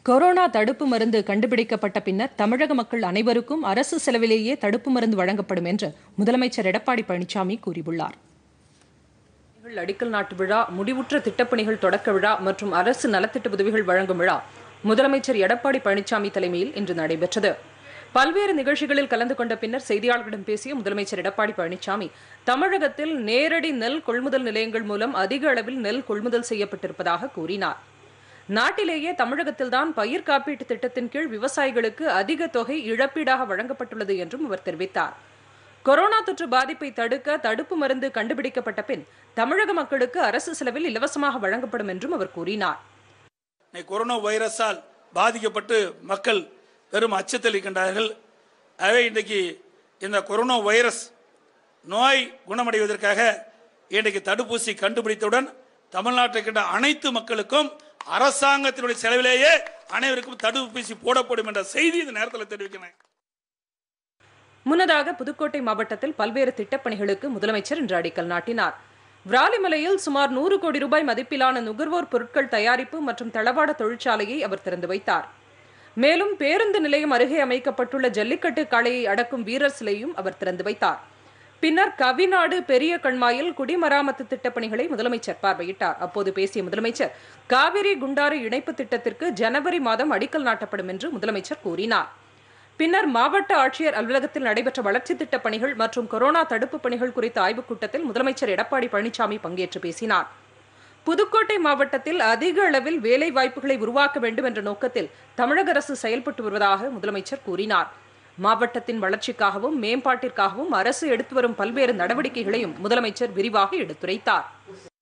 corona தடுப்பு மருந்து கண்டுபிடிக்கப்பட்ட பின்னர் தமிழக மக்கள் அனைவருக்கும் அரசு செலவிலேயே தடுப்பு மருந்து வழங்கப்படும் என்று முதலமைச்சர் எடப்பாடி பழனிசாமி கூறியுள்ளார் அடிக்கல் நாட்டு விழா முடிவுற்ற திட்டப்பணிகள் தொடக்க விழா மற்றும் அரசு நலத்திட்ட உதவிகள் வழங்கும் விழா முதலமைச்சர் எடப்பாடி பழனிசாமி தலைமையில் இன்று நடைபெற்றது பல்வேறு நிகழ்ச்சிகளில் கலந்து கொண்ட பின்னர் செய்தியாளர்களிடம் பேசிய முதலமைச்சர் எடப்பாடி பழனிசாமி தமிழகத்தில் நேரடி நெல் கொள்முதல் நிலையங்கள் மூலம் அதிக அளவில் நெல் கொள்முதல் செய்யப்பட்டிருப்பதாக கூறினார் நாட்டிலேயே தமிழகத்தில்தான் பயிர் காப்பீட்டு திட்டத்தின் கீழ் விவசாயிகளுக்கு அதிக தொகை இழப்பீடாக வழங்கப்பட்டுள்ளது என்றும் அவர் தெரிவித்தார் கொரோனா தொற்று பாதிப்பை தடுக்க தடுப்பு மருந்து கண்டுபிடிக்கப்பட்ட பின் தமிழக மக்களுக்கு அரசு செலவில் இலவசமாக வழங்கப்படும் என்றும் அவர் கூறினார் கொரோனா வைரஸால் பாதிக்கப்பட்டு மக்கள் பெரும் அச்சத்தில் இருக்கின்றார்கள் ஆகவே இன்றைக்கு இந்த கொரோனா வைரஸ் நோய் குணமடைவதற்காக இன்றைக்கு தடுப்பூசி கண்டுபிடித்தவுடன் தமிழ்நாட்டில் இருக்கின்ற அனைத்து மக்களுக்கும் அரசாங்கத்தினுடைய செலவிலேயே அனைவருக்கும் தடுப்பூசி போடப்படும் என்ற செய்தி இந்த நேரத்தில் தெரிவிக்கிறேன் முன்னதாக புதுக்கோட்டை மாவட்டத்தில் பல்வேறு திட்டப்பணிகளுக்கு முதலமைச்சர் இன்று அடிக்கல் நாட்டினார் விராலிமலையில் சுமார் நூறு கோடி ரூபாய் மதிப்பிலான நுகர்வோர் பொருட்கள் தயாரிப்பு மற்றும் தளவாட தொழிற்சாலையை அவர் திறந்து வைத்தார் மேலும் பேருந்து நிலையம் அருகே அமைக்கப்பட்டுள்ள ஜல்லிக்கட்டு காளையை அடக்கும் வீரர் சிலையும் அவர் திறந்து வைத்தார் பின்னர் கவிநாடு பெரிய கண்மாயில் குடிமராமத்து திட்டப்பணிகளை முதலமைச்சர் பார்வையிட்டார் அப்போது பேசிய முதலமைச்சர் காவிரி குண்டாறு இணைப்பு திட்டத்திற்கு ஜனவரி மாதம் அடிக்கல் நாட்டப்படும் என்று முதலமைச்சர் கூறினார் பின்னர் மாவட்ட ஆட்சியர் அலுவலகத்தில் நடைபெற்ற வளர்ச்சித் திட்டப் பணிகள் மற்றும் கொரோனா தடுப்பு பணிகள் குறித்த ஆய்வுக் கூட்டத்தில் முதலமைச்சர் எடப்பாடி பழனிசாமி பங்கேற்று பேசினார் புதுக்கோட்டை மாவட்டத்தில் அதிக அளவில் வேலை வாய்ப்புகளை உருவாக்க வேண்டும் என்ற நோக்கத்தில் தமிழக அரசு செயல்பட்டு வருவதாக முதலமைச்சர் கூறினார் மாவட்டத்தின் வளர்ச்சிக்காகவும் மேம்பாட்டிற்காகவும் அரசு எடுத்து வரும் பல்வேறு நடவடிக்கைகளையும் முதலமைச்சர் விரிவாக எடுத்துரைத்தார்